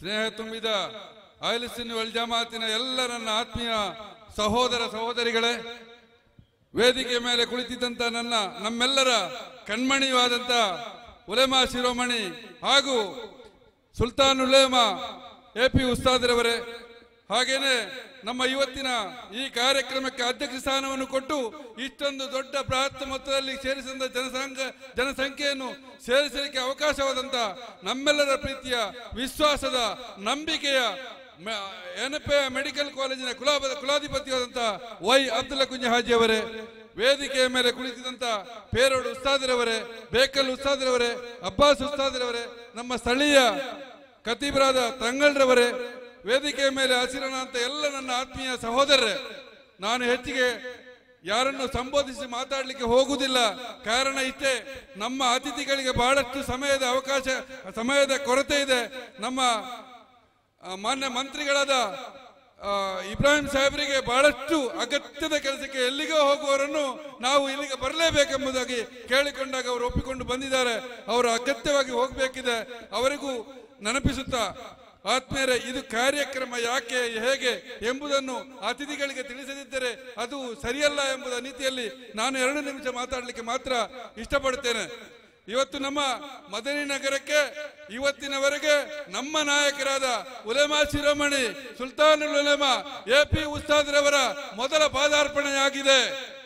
ಸ್ನೇಹ ತುಂಬಿದ ಆಯಲಿಸಿನ ವಲ್ ಜಮಾತಿನ ಎಲ್ಲ ನನ್ನ ಆತ್ಮೀಯ ಸಹೋದರ ಸಹೋದರಿಗಳೇ ವೇದಿಕೆ ಮೇಲೆ ಕುಳಿತಿದ್ದಂತ ನನ್ನ ನಮ್ಮೆಲ್ಲರ ಕಣ್ಮಣಿಯಾದಂತ ಉಲೆಮಾ ಶಿರೋಮಣಿ ಹಾಗೂ ಸುಲ್ತಾನ್ ಉಲೇಮಾ ಎ ಪಿ ಉಸ್ತಾದ್ರವರೇ ಹಾಗೇನೆ ನಮ್ಮ ಇವತ್ತಿನ ಈ ಕಾರ್ಯಕ್ರಮಕ್ಕೆ ಅಧ್ಯಕ್ಷ ಸ್ಥಾನವನ್ನು ಕೊಟ್ಟು ಇಷ್ಟೊಂದು ದೊಡ್ಡ ಬೃಹತ್ ಮೊತ್ತದಲ್ಲಿ ಸೇರಿಸಿದ ಜನಸಂಖ್ಯ ಜನಸಂಖ್ಯೆಯನ್ನು ಸೇರಿಸಲಿಕ್ಕೆ ಅವಕಾಶವಾದಂತ ನಮ್ಮೆಲ್ಲರ ಪ್ರೀತಿಯ ವಿಶ್ವಾಸದ ನಂಬಿಕೆಯ ಮ- ಎನ್ಎಫ್ಎ ಮೆಡಿಕಲ್ ಕಾಲೇಜಿನ ಕುಲಾಬ ಕುಲಾಧಿಪತಿಯಾದಂತ ವೈ ಅಬ್ದುಲ್ಲಾ ಕುಂಜ ಹಾಜಿ ಅವರೇ ವೇದಿಕೆಯ ಮೇಲೆ ಕುಳಿತಿದ್ದಂತ ಪೇರೋಡು ಉಸ್ತಾದಿರವರೇ ಬೇಕಲ್ ಉಸ್ತಾದಿರವರೇ ಅಬ್ಬಾಸ್ ಉಸ್ತಾದಿರವರೇ ನಮ್ಮ ಸ್ಥಳೀಯ ಕತೀಬರಾದ ತಂಗಳ್ರವರೇ ವೇದಿಕೆಯ ಮೇಲೆ ಹಸಿರನಾಂತ ಎಲ್ಲ ನನ್ನ ಆತ್ಮೀಯ ಸಹೋದರರೇ ನಾನು ಹೆಚ್ಚಿಗೆ ಯಾರನ್ನು ಸಂಬೋಧಿಸಿ ಮಾತಾಡಲಿಕ್ಕೆ ಹೋಗುವುದಿಲ್ಲ ಕಾರಣ ಇಷ್ಟೇ ನಮ್ಮ ಅತಿಥಿಗಳಿಗೆ ಬಹಳಷ್ಟು ಸಮಯದ ಅವಕಾಶ ಸಮಯದ ಕೊರತೆ ಇದೆ ನಮ್ಮ ಆ, ಮಾನ್ಯ ಮಂತ್ರಿಗಳಾದ ಆ, ಇಬ್ರಾಹಿಂ ಸಾಹೇಬರಿಗೆ ಬಹಳಷ್ಟು ಅಗತ್ಯದ ಕೆಲಸಕ್ಕೆ ಎಲ್ಲಿಗೋ ಹೋಗುವವರನ್ನು ನಾವು ಇಲ್ಲಿಗೆ ಬರಲೇಬೇಕೆಂಬುದಾಗಿ ಕೇಳಿಕೊಂಡಾಗ ಅವರು ಒಪ್ಪಿಕೊಂಡು ಬಂದಿದ್ದಾರೆ ಅವರು ಅಗತ್ಯವಾಗಿ ಹೋಗಬೇಕಿದೆ ಅವರಿಗೂ ನೆನಪಿಸುತ್ತಾ ಆತ್ಮೀಯರೇ ಇದು ಕಾರ್ಯಕ್ರಮ ಯಾಕೆ ಹೇಗೆ ಎಂಬುದನ್ನು ಅತಿಥಿಗಳಿಗೆ ತಿಳಿಸದಿದ್ದರೆ ಅದು ಸರಿಯಲ್ಲ ಎಂಬುದ ನೀತಿಯಲ್ಲಿ ನಾನು ಎರಡು ನಿಮಿಷ ಮಾತಾಡಲಿಕ್ಕೆ ಮಾತ್ರ ಇಷ್ಟಪಡುತ್ತೇನೆ ಇವತ್ತು ನಮ್ಮ ಮದನಿ ನಗರಕ್ಕೆ ಇವತ್ತಿನವರೆಗೆ ನಮ್ಮ ನಾಯಕರಾದ ಉಲೆಮಾ ಶಿರೋಮಣಿ ಸುಲ್ತಾನುಲ್ ಉಲೆಮಾ ಎ ಪಿ ಉಸ್ತಾದ್ರವರ ಮೊದಲ ಪಾದಾರ್ಪಣೆಯಾಗಿದೆ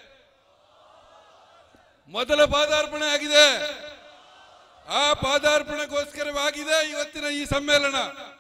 ಮೊದಲ ಪಾದಾರ್ಪಣೆ ಆಗಿದೆ ಆ ಪಾದಾರ್ಪಣೆಗೋಸ್ಕರವಾಗಿದೆ ಇವತ್ತಿನ ಈ ಸಮ್ಮೇಳನ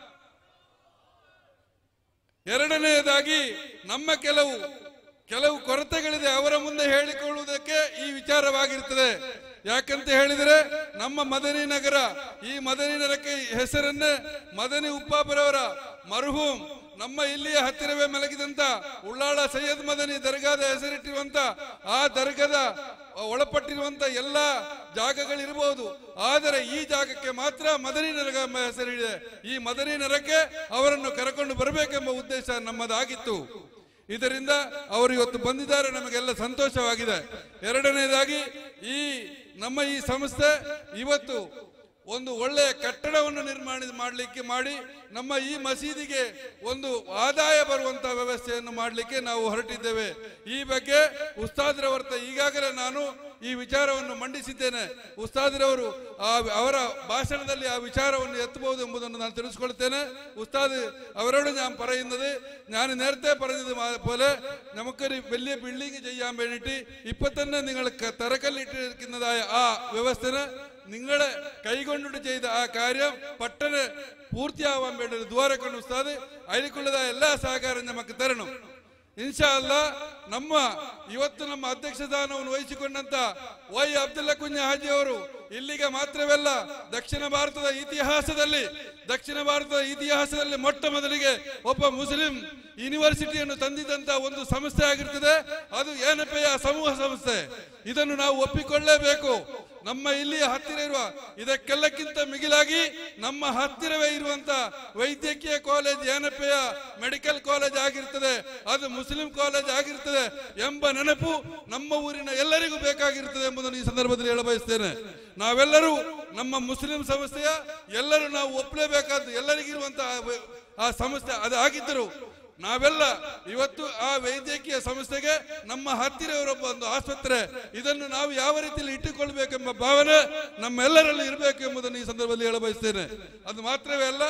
ಎರಡನೆಯದಾಗಿ ನಮ್ಮ ಕೆಲವು ಕೆಲವು ಕೊರತೆಗಳಿದೆ ಅವರ ಮುಂದೆ ಹೇಳಿಕೊಳ್ಳುವುದಕ್ಕೆ ಈ ವಿಚಾರವಾಗಿರ್ತದೆ ಯಾಕಂತ ಹೇಳಿದರೆ ನಮ್ಮ ಮದನಿ ನಗರ ಈ ಮದನಿ ನಗರಕ್ಕೆ ಹೆಸರನ್ನೇ ಮದನಿ ಉಪ್ಪಾಪರವರ ಮರುಹೂಮ್ ನಮ್ಮ ಇಲ್ಲಿಯ ಹತ್ತಿರವೇ ಮಲಗಿದಂತ ಉಳ್ಳಾಳ ಸೈಯದ್ ಮದನಿ ದರ್ಗಾದ ಹೆಸರಿಟ್ಟಿರುವಂತ ಆ ದರ್ಗದ ಒಳಪಟ್ಟಿರುವಂತ ಎಲ್ಲ ಜಾಗಗಳಿರಬಹುದು ಆದರೆ ಈ ಜಾಗಕ್ಕೆ ಮಾತ್ರ ಮದನಿ ನರಗ ಎಂಬ ಹೆಸರಿದೆ ಈ ಮದನಿ ನರಕ್ಕೆ ಅವರನ್ನು ಕರೆಕೊಂಡು ಬರಬೇಕೆಂಬ ಉದ್ದೇಶ ನಮ್ಮದಾಗಿತ್ತು ಇದರಿಂದ ಅವರು ಇವತ್ತು ಬಂದಿದ್ದಾರೆ ನಮಗೆಲ್ಲ ಸಂತೋಷವಾಗಿದೆ ಎರಡನೇದಾಗಿ ಈ ನಮ್ಮ ಈ ಸಂಸ್ಥೆ ಇವತ್ತು ಒಂದು ಒಳ್ಳೆಯ ಕಟ್ಟಡವನ್ನು ನಿರ್ಮಾಣ ಮಾಡಲಿಕ್ಕೆ ಮಾಡಿ ನಮ್ಮ ಈ ಮಸೀದಿಗೆ ಒಂದು ಆದಾಯ ಬರುವಂತಹ ವ್ಯವಸ್ಥೆಯನ್ನು ಮಾಡಲಿಕ್ಕೆ ನಾವು ಹೊರಟಿದ್ದೇವೆ ಈ ಬಗ್ಗೆ ಉಸ್ತಾದ್ರವರ್ತ ಈಗಾಗಲೇ ನಾನು ಈ ವಿಚಾರವನ್ನು ಮಂಡಿಸಿದ್ದೇನೆ ಉಸ್ತಾದ್ರವರು ಆ ಅವರ ಭಾಷಣದಲ್ಲಿ ആ വിചാരವನ್ನು എത്തുപോകും ಎಂಬುದನ್ನು ನಾನು ತಿಳಿಸ್ಕೊಳ್ತೇನೆ ഉസ്താദ് അവരോട് ഞാൻ പറയുന്നത് ഞാൻ നേരത്തെ പറഞ്ഞത് മാ- പോലെ നമുക്കൊരു വലിയ ബിൽഡിംഗ് ചെയ്യാൻ വേണ്ടിയിട്ട് ഇപ്പൊ തന്നെ നിങ്ങൾ ക- തറക്കല്ലിട്ടിരിക്കുന്നതായ ആ വ്യവസ്ഥന് നിങ്ങളെ കൈകൊണ്ടിട്ട് ചെയ്ത ആ കാര്യം പെട്ടെന്ന് പൂർത്തിയാവാൻ വേണ്ടി ഒരു ദ്വാരക്കൊണ്ട് ഉസ്താദ് അതിലേക്കുള്ളതായ എല്ലാ സഹകാരം നമുക്ക് തരണം ಇನ್ಶಾ ಅಲ್ಲ ನಮ್ಮ ಇವತ್ತು ನಮ್ಮ ಅಧ್ಯಕ್ಷ ಸ್ಥಾನವನ್ನು ವಹಿಸಿಕೊಂಡಂತ ವೈ ಅಬ್ದುಲ್ಲಾ ಕುಂಜ ಹಾಜಿ ಅವರು ಇಲ್ಲಿಗೆ ಮಾತ್ರವಲ್ಲ ದಕ್ಷಿಣ ಭಾರತದ ಇತಿಹಾಸದಲ್ಲಿ ದಕ್ಷಿಣ ಭಾರತದ ಇತಿಹಾಸದಲ್ಲಿ ಮೊಟ್ಟ ಮೊದಲಿಗೆ ಒಬ್ಬ ಮುಸ್ಲಿಂ ಯೂನಿವರ್ಸಿಟಿಯನ್ನು ತಂದಿದ್ದಂತ ಒಂದು ಸಂಸ್ಥೆ ಆಗಿರ್ತದೆ ಅದು ಏನಪ್ಪೆಯ ಸಮೂಹ ಸಂಸ್ಥೆ ಇದನ್ನು ನಾವು ಒಪ್ಪಿಕೊಳ್ಳಲೇಬೇಕು ನಮ್ಮ ಇಲ್ಲಿಯ ಹತ್ತಿರ ಇರುವ ಇದಕ್ಕೆಲ್ಲಕ್ಕಿಂತ ಮಿಗಿಲಾಗಿ ನಮ್ಮ ಹತ್ತಿರವೇ ಇರುವಂತ ವೈದ್ಯಕೀಯ ಕಾಲೇಜ್ ಏನಪ್ಪೆಯ ಮೆಡಿಕಲ್ ಕಾಲೇಜ್ ಆಗಿರ್ತದೆ ಅದು ಮುಸ್ಲಿಂ ಕಾಲೇಜ್ ಆಗಿರ್ತದೆ ಎಂಬ ನೆನಪು ನಮ್ಮ ಊರಿನ ಎಲ್ಲರಿಗೂ ಬೇಕಾಗಿರ್ತದೆ ಎಂಬುದನ್ನು ಈ ಸಂದರ್ಭದಲ್ಲಿ ಹೇಳ ಬಯಸ್ತೇನೆ ನಾವೆಲ್ಲರೂ ನಮ್ಮ ಮುಸ್ಲಿಂ ಸಂಸ್ಥೆಯ ಎಲ್ಲರೂ ನಾವು ಒಪ್ಪಲೇಬೇಕಾದ್ದು ಎಲ್ಲರಿಗಿರುವಂತಹ ಆ- ಆ ಸಂಸ್ಥೆ ಅದು ಆಗಿದ್ದರು ನಾವೆಲ್ಲ ಇವತ್ತು ಆ ವೈದ್ಯಕೀಯ ಸಂಸ್ಥೆಗೆ ನಮ್ಮ ಹತ್ತಿರ ಇರುವ ಒಂದು ಆಸ್ಪತ್ರೆ ಇದನ್ನು ನಾವು ಯಾವ ರೀತಿಯಲ್ಲಿ ಇಟ್ಟುಕೊಳ್ಬೇಕೆಂಬ ಭಾವನೆ ನಮ್ಮೆಲ್ಲರಲ್ಲಿ ಇರಬೇಕು ಎಂಬುದನ್ನು ಈ ಸಂದರ್ಭದಲ್ಲಿ ಹೇಳ ಬಯಸ್ತೇನೆ ಅದು ಮಾತ್ರವೇ ಅಲ್ಲ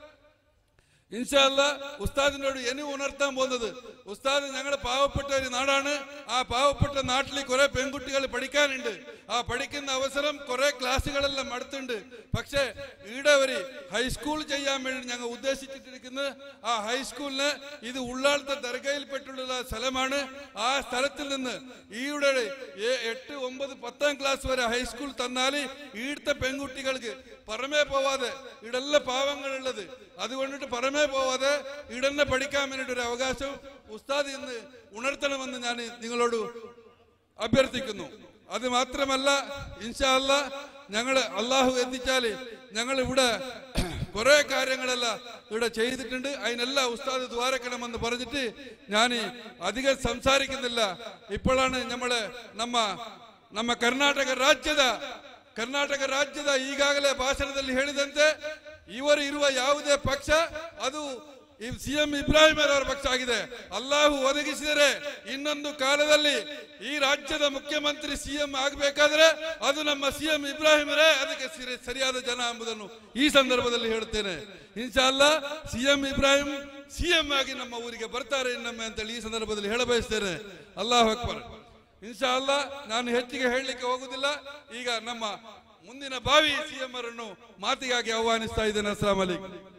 ഇൻഷാല്ല ഉസ്താദിനോട് ഇനി ഉണർത്താൻ പോകുന്നത് ഉസ്താദ് ഞങ്ങളുടെ പാവപ്പെട്ട ഒരു നാടാണ് ആ പാവപ്പെട്ട നാട്ടിൽ കുറെ പെൺകുട്ടികൾ പഠിക്കാനുണ്ട് ആ പഠിക്കുന്ന അവസരം കുറെ ക്ലാസ്സുകളെല്ലാം അടുത്തുണ്ട് പക്ഷേ ഈടെ ഒരു ഹൈസ്കൂൾ ചെയ്യാൻ വേണ്ടി ഞങ്ങൾ ഉദ്ദേശിച്ചിട്ടിരിക്കുന്നത് ആ ഹൈസ്കൂളിന് ഇത് ഉള്ളാളത്തെ ദർഗയിൽപ്പെട്ടുള്ള സ്ഥലമാണ് ആ സ്ഥലത്തിൽ നിന്ന് ഈയുടെ ഏ- എട്ട് ഒമ്പത് പത്താം ക്ലാസ് വരെ ഹൈസ്കൂൾ തന്നാൽ ഈടുത്തെ പെൺകുട്ടികൾക്ക് പുറമേ പോവാതെ ഇടെല്ലാം പാവങ്ങളുള്ളത് അതുകൊണ്ടിട്ട് പുറമേ പോവാതെ ഇടന്നെ പഠിക്കാൻ വേണ്ടിയിട്ട് ഒരു അവകാശം ഉസ്താദ് ഇന്ന് ഉണർത്തണമെന്ന് ഞാൻ നിങ്ങളോട് അഭ്യർത്ഥിക്കുന്നു അത് മാത്രമല്ല ഇൻഷാ അല്ല ഞങ്ങൾ അള്ളാഹു എത്തിച്ചാൽ ഞങ്ങൾ ഇവിടെ കുറെ കാര്യങ്ങളല്ല ഇവിടെ ചെയ്തിട്ടുണ്ട് അതിനെല്ലാം ഉസ്താദ് ദ്വാരക്കണമെന്ന് പറഞ്ഞിട്ട് ഞാൻ അധികം സംസാരിക്കുന്നില്ല ഇപ്പോഴാണ് നമ്മള് ನಮ್ಮ ನಮ್ಮ ಕರ್ನಾಟಕ ರಾಜ್ಯದ ಕರ್ನಾಟಕ ರಾಜ್ಯದ ಈಗಾಗಲೇ ಭಾಷಣದಲ್ಲಿ ಹೇಳಿದಂತೆ ಇವರು ಇರುವ ಯಾವುದೇ ಪಕ್ಷ ಅದು ಸಿಎಂ ಇಬ್ರಾಹಿಂ ಅವರ ಪಕ್ಷ ಆಗಿದೆ ಅಲ್ಲಾಹು ಒದಗಿಸಿದರೆ ಇನ್ನೊಂದು ಕಾಲದಲ್ಲಿ ಈ ರಾಜ್ಯದ ಮುಖ್ಯಮಂತ್ರಿ ಸಿಎಂ ಆಗಬೇಕಾದ್ರೆ ಅದು ನಮ್ಮ ಸಿಎಂ ಇಬ್ರಾಹಿಮರೇ ಅದಕ್ಕೆ ಸಿರಿ- ಸರಿಯಾದ ಜನ ಎಂಬುದನ್ನು ಈ ಸಂದರ್ಭದಲ್ಲಿ ಹೇಳುತ್ತೇನೆ ಇನ್ಶಾಲ್ಲ ಸಿಎಂ ಇಬ್ರಾಹಿಂ ಸಿಎಂ ಆಗಿ ನಮ್ಮ ಊರಿಗೆ ಬರ್ತಾರೆ ಇನ್ನೊಮ್ಮೆ ಅಂತೇಳಿ ಈ ಸಂದರ್ಭದಲ್ಲಿ ಹೇಳ ಬಯಸ್ತೇನೆ ಅಲ್ಲಾಹ್ ಅಕ್ಬರ್ ಇನ್ಶಾ ಅಲ್ಲ ನಾನು ಹೆಚ್ಚಿಗೆ ಹೇಳಲಿಕ್ಕೆ ಹೋಗುದಿಲ್ಲ ಈಗ ನಮ್ಮ ಮುಂದಿನ ಭಾವಿ ಸಿಎಂ ಅವರನ್ನು ಮಾತಿಗಾಗಿ ಆಹ್ವಾನಿಸ್ತಾ ಇದ್ದೇನೆ ಅಸ್ಲಾಂ ಅಲೈಕುಂ